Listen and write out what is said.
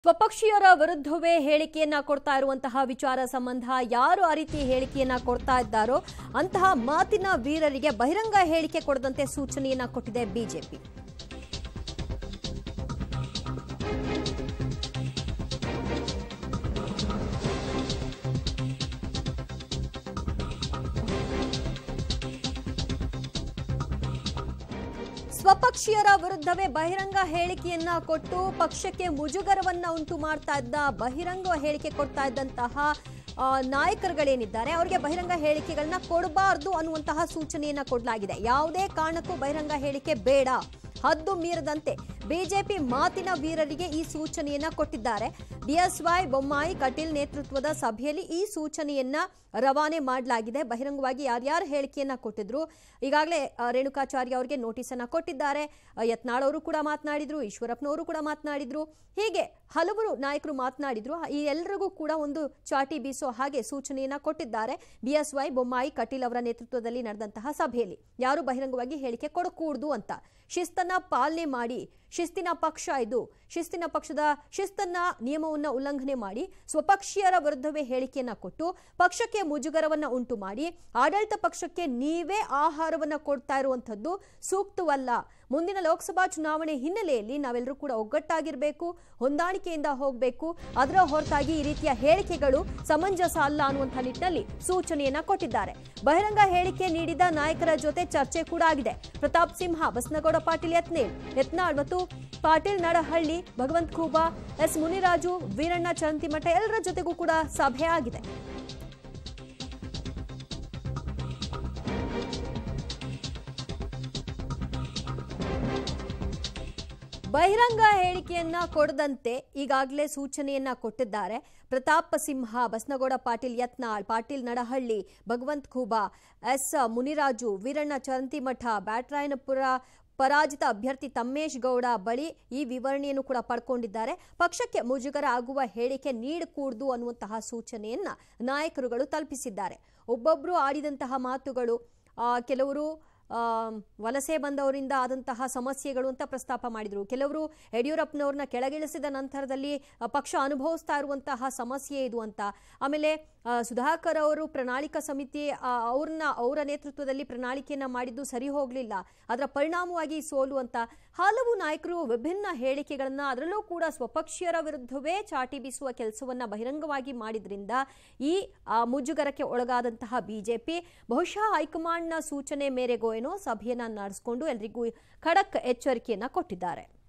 ಸ್ವಪಕ್ಷೀಯರ ವಿರುದ್ಧವೇ ಹೇಳಿಕೆಯನ್ನ ಕೊಡ್ತಾ ಇರುವಂತಹ ವಿಚಾರ ಸಂಬಂಧ ಯಾರು ಆ ರೀತಿ ಹೇಳಿಕೆಯನ್ನ ಕೊಡ್ತಾ ಇದ್ದಾರೋ ಅಂತಹ ಮಾತಿನ ವೀರರಿಗೆ ಬಹಿರಂಗ ಹೇಳಿಕೆ ಕೊಡದಂತೆ ಸೂಚನೆಯನ್ನ ಕೊಟ್ಟಿದೆ ಬಿಜೆಪಿ ಸ್ವಪಕ್ಷೀಯರ ವಿರುದ್ಧವೇ ಬಹಿರಂಗ ಹೇಳಿಕೆಯನ್ನ ಕೊಟ್ಟು ಪಕ್ಷಕ್ಕೆ ಮುಜುಗರವನ್ನ ಉಂಟು ಮಾಡ್ತಾ ಇದ್ದ ಬಹಿರಂಗ ಹೇಳಿಕೆ ಕೊಡ್ತಾ ಇದ್ದಂತಹ ಆ, ನಾಯಕರುಗಳೇನಿದ್ದಾರೆ ಅವರಿಗೆ ಬಹಿರಂಗ ಹೇಳಿಕೆಗಳನ್ನ ಕೊಡಬಾರ್ದು ಅನ್ನುವಂತಹ ಸೂಚನೆಯನ್ನ ಕೊಡಲಾಗಿದೆ ಯಾವುದೇ ಕಾರಣಕ್ಕೂ ಬಹಿರಂಗ ಹೇಳಿಕೆ ಬೇಡ ಹದ್ದು ಮೀರದಂತೆ ಬಿಜೆಪಿ ಮಾತಿನ ವೀರರಿಗೆ ಈ ಸೂಚನೆಯನ್ನ ಕೊಟ್ಟಿದ್ದಾರೆ ಬಿಎಸ್ವೈ ಬೊಮ್ಮಾಯಿ ಕಟೀಲ್ ನೇತೃತ್ವದ ಸಭೆಯಲ್ಲಿ ಈ ಸೂಚನೆಯನ್ನ ರವಾನೆ ಮಾಡಲಾಗಿದೆ ಬಹಿರಂಗವಾಗಿ ಯಾರ್ಯಾರು ಹೇಳಿಕೆಯನ್ನ ಕೊಟ್ಟಿದ್ರು ಈಗಾಗಲೇ ಆ, ರೇಣುಕಾಚಾರ್ಯ ಅವರಿಗೆ ನೋಟಿಸ್ ಅನ್ನ ಕೊಟ್ಟಿದ್ದಾರೆ ಆ, ಯತ್ನಾಳ್ ಅವರು ಕೂಡ ಮಾತನಾಡಿದ್ರು ಈಶ್ವರಪ್ಪನವರು ಕೂಡ ಮಾತನಾಡಿದ್ರು ಹೀಗೆ ಹಲವರು ನಾಯಕರು ಮಾತನಾಡಿದ್ರು ಈ ಎಲ್ಲರಿಗೂ ಕೂಡ ಒಂದು ಚಾಟಿ ಬೀಸೋ ಹಾಗೆ ಸೂಚನೆಯನ್ನ ಕೊಟ್ಟಿದ್ದಾರೆ ಬಿಎಸ್ವೈ ಬೊಮ್ಮಾಯಿ ಕಟೀಲ್ ಅವರ ನೇತೃತ್ವದಲ್ಲಿ ನಡೆದಂತಹ ಸಭೆಯಲ್ಲಿ ಯಾರು ಬಹಿರಂಗವಾಗಿ ಹೇಳಿಕೆ ಕೊಡಕೂಡ್ದು ಅಂತ ಶಿಸ್ತನ್ನ ಪಾಲನೆ ಮಾಡಿ ಶಿಸ್ತಿನ ಪಕ್ಷ ಇದು ಶಿಸ್ತಿನ ಪಕ್ಷದ ಶಿಸ್ತನ್ನ ನಿಯಮವನ್ನ ಉಲ್ಲಂಘನೆ ಮಾಡಿ ಸ್ವಪಕ್ಷೀಯರ ವಿರುದ್ಧವೇ ಹೇಳಿಕೆಯನ್ನ ಕೊಟ್ಟು ಪಕ್ಷಕ್ಕೆ ಮುಜುಗರವನ್ನ ಉಂಟು ಮಾಡಿ ಆಡಳಿತ ಪಕ್ಷಕ್ಕೆ ನೀವೇ ಆಹಾರವನ್ನ ಕೊಡ್ತಾ ಇರುವಂತದ್ದು ಸೂಕ್ತವಲ್ಲ ಮುಂದಿನ ಲೋಕಸಭಾ ಚುನಾವಣೆ ಹಿನ್ನೆಲೆಯಲ್ಲಿ ನಾವೆಲ್ಲರೂ ಕೂಡ ಒಗ್ಗಟ್ಟಾಗಿರ್ಬೇಕು ಹೊಂದಾಣಿಕೆಯಿಂದ ಹೋಗಬೇಕು ಅದರ ಹೊರತಾಗಿ ಈ ರೀತಿಯ ಹೇಳಿಕೆಗಳು ಸಮಂಜಸ ಅಲ್ಲ ಅನ್ನುವಂಥ ನಿಟ್ಟಿನಲ್ಲಿ ಸೂಚನೆಯನ್ನ ಕೊಟ್ಟಿದ್ದಾರೆ ಬಹಿರಂಗ ಹೇಳಿಕೆ ನೀಡಿದ ನಾಯಕರ ಜೊತೆ ಚರ್ಚೆ ಕೂಡ ಆಗಿದೆ ಪ್ರತಾಪ್ ಸಿಂಹ ಬಸನಗೌಡ ಪಾಟೀಲ್ ಯತ್ನೇಳ್ ಯತ್ನಾಳ್ ಮತ್ತು ಪಾಟೀಲ್ ನಡಹಳ್ಳಿ ಭಗವಂತ್ ಖೂಬಾ ಎಸ್ ಮುನಿರಾಜು ವೀರಣ್ಣ ಚರಂತಿಮಠ ಎಲ್ಲರ ಜೊತೆಗೂ ಕೂಡ ಸಭೆ ಆಗಿದೆ ಬಹಿರಂಗ ಹೇಳಿಕೆಯನ್ನ ಕೊಡದಂತೆ ಈಗಾಗಲೇ ಸೂಚನೆಯನ್ನ ಕೊಟ್ಟಿದ್ದಾರೆ ಪ್ರತಾಪ್ ಸಿಂಹ ಬಸ್ನಗೌಡ ಪಾಟೀಲ್ ಯತ್ನಾಳ್ ಪಾಟೀಲ್ ನಡಹಳ್ಳಿ ಭಗವಂತ್ ಖೂಬಾ ಎಸ್ ಮುನಿರಾಜು ವೀರಣ್ಣ ಚರಂತಿಮಠ ಬ್ಯಾಟ್ರಾಯನಪುರ ಪರಾಜಿತ ಅಭ್ಯರ್ಥಿ ತಮ್ಮೇಶ್ ಗೌಡ ಬಳಿ ಈ ವಿವರಣೆಯನ್ನು ಕೂಡ ಪಡ್ಕೊಂಡಿದ್ದಾರೆ ಪಕ್ಷಕ್ಕೆ ಮುಜುಗರ ಆಗುವ ಹೇಳಿಕೆ ನೀಡಕೂಡ್ದು ಅನ್ನುವಂತಹ ಸೂಚನೆಯನ್ನ ನಾಯಕರುಗಳು ತಲುಪಿಸಿದ್ದಾರೆ ಒಬ್ಬೊಬ್ರು ಆಡಿದಂತಹ ಮಾತುಗಳು ಆ, ಕೆಲವರು ಆ, ವಲಸೆ ಬಂದವರಿಂದ ಆದಂತಹ ಸಮಸ್ಯೆಗಳು ಅಂತ ಪ್ರಸ್ತಾಪ ಮಾಡಿದರು ಕೆಲವರು ಯಡಿಯೂರಪ್ಪನವ್ರನ್ನ ಕೆಳಗಿಳಿಸಿದ ನಂತರದಲ್ಲಿ ಆ, ಪಕ್ಷ ಅನುಭವಿಸ್ತಾ ಇರುವಂತಹ ಸಮಸ್ಯೆ ಇದು ಅಂತ ಆಮೇಲೆ ಆ, ಸುಧಾಕರ್ ಅವರು ಪ್ರಣಾಳಿಕಾ ಸಮಿತಿ ಆ, ಅವ್ರನ್ನ ಅವರ ನೇತೃತ್ವದಲ್ಲಿ ಪ್ರಣಾಳಿಕೆಯನ್ನ ಮಾಡಿದ್ದು ಸರಿ ಹೋಗಲಿಲ್ಲ ಅದರ ಪರಿಣಾಮವಾಗಿ ಈ ಸೋಲು ಅಂತ ಹಲವು ನಾಯಕರು ವಿಭಿನ್ನ ಹೇಳಿಕೆಗಳನ್ನ ಅದರಲ್ಲೂ ಕೂಡ ಸ್ವಪಕ್ಷೀಯರ ವಿರುದ್ಧವೇ ಚಾಟಿ ಬೀಸುವ ಕೆಲಸವನ್ನ ಬಹಿರಂಗವಾಗಿ ಮಾಡಿದ್ರಿಂದ ಈ ಆ, ಮುಜುಗರಕ್ಕೆ ಒಳಗಾದಂತಹ ಬಿಜೆಪಿ ಬಹುಶಃ ಹೈಕಮಾಂಡ್ನ ಸೂಚನೆ ಮೇರೆಗೋ ಏನೋ ಸಭೆಯನ್ನ ನಡೆಸಿಕೊಂಡು ಎಲ್ರಿಗೂ ಖಡಕ್ ಎಚ್ಚರಿಕೆಯನ್ನ ಕೊಟ್ಟಿದ್ದಾರೆ